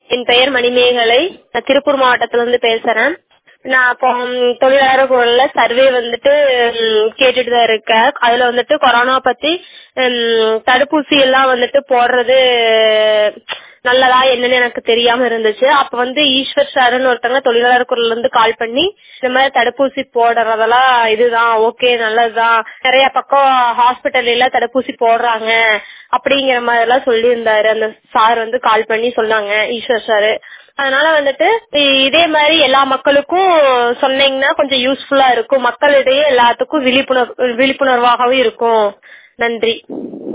என் பெயர் மணிமேகலை நான் திருப்பூர் மாவட்டத்துல இருந்து பேசுறேன் நான் இப்போ ம், தொழிலாளர் குரல்ல சர்வே வந்துட்டு ம், கேட்டுட்டு தான் இருக்கேன் அதுல வந்துட்டு கொரோனா பத்தி ம், தடுப்பூசி எல்லாம் வந்துட்டு போடுறது நல்லதா என்னன்னு எனக்கு தெரியாம இருந்துச்சு அப்ப வந்து ஈஸ்வர் சாருன்னு ஒருத்தவங்க தொழிலாளர் குரல்ல இருந்து கால் பண்ணி இந்த மாதிரி தடுப்பூசி போடுறதெல்லாம் இதுதான் ஓகே நல்லதுதான் நிறைய பக்கம் ஹாஸ்பிட்டல் எல்லாம் தடுப்பூசி போடுறாங்க அப்படிங்கிற மாதிரி எல்லாம் சொல்லியிருந்தாரு அந்த சார் வந்து கால் பண்ணி சொன்னாங்க ஈஸ்வர் சாரு அதனால வந்துட்டு இ- இதே மாதிரி எல்லா மக்களுக்கும் சொன்னீங்கன்னா கொஞ்சம் யூஸ்ஃபுல்லா இருக்கும் மக்களிடையே எல்லாத்துக்கும் விழிப்புணர்வு விழிப்புணர்வாகவும் இருக்கும் நன்றி